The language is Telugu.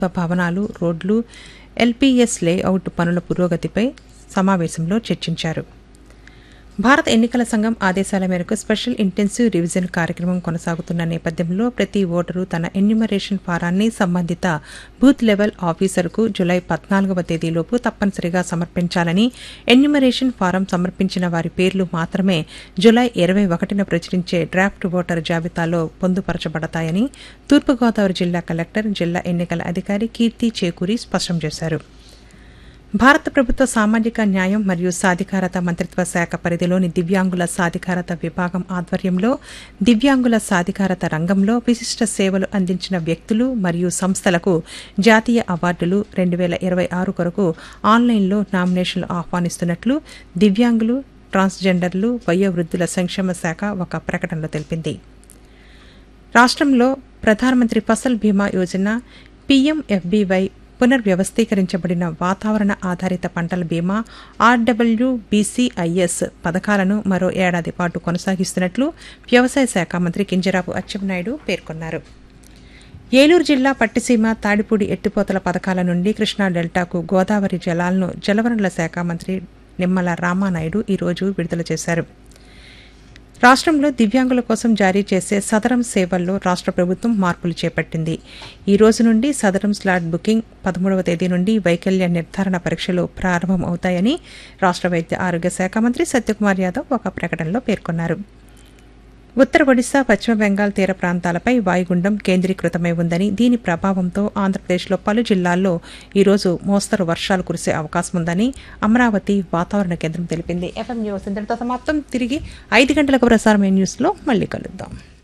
భవనాలు రోడ్లు ఎల్పీఎస్ లేఅవుట్ పనుల పురోగతిపై సమావేశంలో చర్చించారు భారత ఎన్నికల సంఘం ఆదేశాల మేరకు స్పెషల్ ఇంటెన్సివ్ రివిజన్ కార్యక్రమం కొనసాగుతున్న నేపథ్యంలో ప్రతి ఓటరు తన ఎన్యూమరేషన్ ఫారాన్ని సంబంధిత బూత్ లెవెల్ ఆఫీసర్కు జులై పద్నాలుగవ తేదీలోపు తప్పనిసరిగా సమర్పించాలని ఎన్యూమరేషన్ ఫారం సమర్పించిన వారి పేర్లు మాత్రమే జులై ఇరవై ఒకటిన ప్రచురించే డ్రాఫ్ట్ ఓటర్ జాబితాలో పొందుపరచబడతాయని తూర్పుగోదావరి జిల్లా కలెక్టర్ జిల్లా ఎన్నికల అధికారి కీర్తి చేకూరి స్పష్టం చేశారు భారత ప్రభుత్వ సామాజిక న్యాయం మరియు సాధికారత మంత్రిత్వ శాఖ పరిధిలోని దివ్యాంగుల సాధికారత విభాగం ఆధ్వర్యంలో దివ్యాంగుల సాధికారత రంగంలో విశిష్ట సేవలు అందించిన వ్యక్తులు మరియు సంస్థలకు జాతీయ అవార్డులు రెండు వేల ఇరవై ఆరు కొరకు ఆన్లైన్లో నామినేషన్లు ఆహ్వానిస్తున్నట్లు దివ్యాంగులు ట్రాన్స్జెండర్లు వయోవృద్ధుల సంక్షేమ శాఖ ఒక ప్రకటనలో తెలిపింది రాష్ట్రంలో ప్రధానమంత్రి ఫసల్ బీమా యోజన పీఎంఎఫ్బీవై పునర్వ్యవస్థీకరించబడిన వాతావరణ ఆధారిత పంటల బీమా ఆర్డబ్ల్యూ బీసీఐఎస్ పథకాలను మరో ఏడాది పాటు కొనసాగిస్తున్నట్లు వ్యవసాయ శాఖ మంత్రి కింజరాపు అచ్చెన్నాయుడు పేర్కొన్నారు ఏలూరు జిల్లా పట్టిసీమ తాడిపూడి ఎత్తిపోతల పథకాల నుండి కృష్ణా డెల్టాకు గోదావరి జలాలను జలవనరుల శాఖ మంత్రి నిమ్మల రామానాయుడు ఈరోజు విడుదల చేశారు రాష్ట్రంలో దివ్యాంగుల కోసం జారీ చేసే సదరం సేవల్లో రాష్ట్ర ప్రభుత్వం మార్పులు చేపట్టింది ఈ రోజు నుండి సదరం స్లాట్ బుకింగ్ పదమూడవ తేదీ నుండి వైకల్య నిర్ధారణ పరీక్షలు ప్రారంభం అవుతాయని రాష్ట్ర వైద్య ఆరోగ్య శాఖ మంత్రి సత్యకుమార్ యాదవ్ ఒక ప్రకటనలో పేర్కొన్నారు ఉత్తర ఒడిశా పశ్చిమ బెంగాల్ తీర ప్రాంతాలపై వాయుగుండం కేంద్రీకృతమై ఉందని దీని ప్రభావంతో ఆంధ్రప్రదేశ్లో పలు జిల్లాల్లో ఈరోజు మోస్తరు వర్షాలు కురిసే అవకాశం ఉందని అమరావతి వాతావరణ కేంద్రం తెలిపింది ఎఫ్ఎం న్యూస్ ఇంతటితో సమాప్తం తిరిగి ఐదు గంటలకు ప్రసారమైన న్యూస్లో మళ్ళీ కలుద్దాం